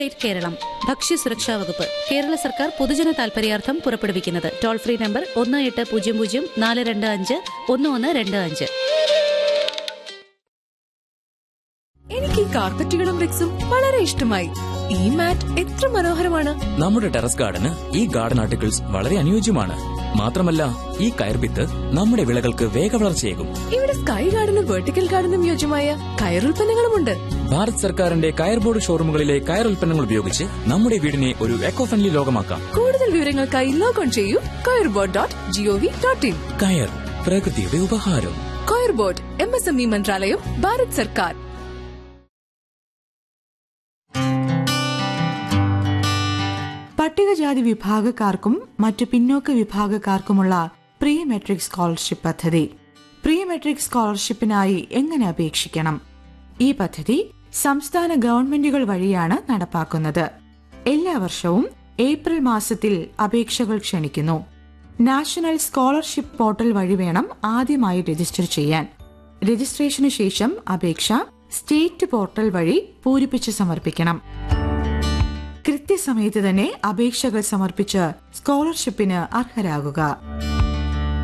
state Keralam ഭക്ഷ്യസുരക്ഷാ വകുപ്പ് കേരള സർക്കാർ പൊതുജന താൽപര്യാർത്ഥം പുറപ്പെടുവിക്കുന്നത് ടോൾ ഫ്രീ നമ്പർ ഒന്ന് എട്ട് പൂജ്യം പൂജ്യം നാല് രണ്ട് അഞ്ച് ഒന്ന് ഒന്ന് രണ്ട് അഞ്ച് എനിക്ക് ഈ കാർപ്പറ്റുകളും റിക്സും വളരെ ഇഷ്ടമായി ഈ മാറ്റ് എത്ര മനോഹരമാണ് നമ്മുടെ ടെറസ് ഗാർഡന് ഈ ഗാർഡൻ ആർട്ടിക്കിൾസ് വളരെ അനുയോജ്യമാണ് മാത്രമല്ല ഈ കയർവിത്ത് നമ്മുടെ വിളകൾക്ക് വേഗവളർച്ചയേകും ഇവിടെ സ്കൈ ഗാർഡനും വെർട്ടിക്കൽ ഗാർഡനും യോജ്യമായ കയറുൽപ്പന്നങ്ങളുമുണ്ട് ഭാരത് സർക്കാരിന്റെ കയർ ബോർഡ് ഷോറൂമുകളിലെ കയർ ഉൽപ്പന്നങ്ങൾ ഉപയോഗിച്ച് നമ്മുടെ വീടിനെ ഒരു എക്കോ ഫ്രണ്ട്ലി ലോകമാക്കാം കൂടുതൽ വിവരങ്ങൾക്കായി ലോഗോൺ ചെയ്യൂ coir board dot gov dot in കയർ പ്രകൃതിയുടെ ഉപഹാരം coir board M S M E മന്ത്രാലയം ഭാരത് സർക്കാർ പട്ടികജാതി വിഭാഗക്കാർക്കും മറ്റു പിന്നോക്ക വിഭാഗക്കാർക്കുമുള്ള പ്രീ മെട്രിക് സ്കോളർഷിപ്പ് പദ്ധതി പ്രീ മെട്രിക് സ്കോളർഷിപ്പിനായി എങ്ങനെ അപേക്ഷിക്കണം ഈ പദ്ധതി സംസ്ഥാന ഗവൺമെന്റുകൾ വഴിയാണ് നടപ്പാക്കുന്നത് എല്ലാ വർഷവും ഏപ്രിൽ മാസത്തിൽ അപേക്ഷകൾ ക്ഷണിക്കുന്നു നാഷണൽ സ്കോളർഷിപ്പ് പോർട്ടൽ വഴി വേണം ആദ്യമായി രജിസ്റ്റർ ചെയ്യാൻ രജിസ്ട്രേഷന് ശേഷം അപേക്ഷ സ്റ്റേറ്റ് പോർട്ടൽ വഴി പൂരിപ്പിച്ച് സമർപ്പിക്കണം കൃത്യസമയത്ത് തന്നെ അപേക്ഷകൾ സമർപ്പിച്ച് സ്കോളർഷിപ്പിന് അർഹരാകുക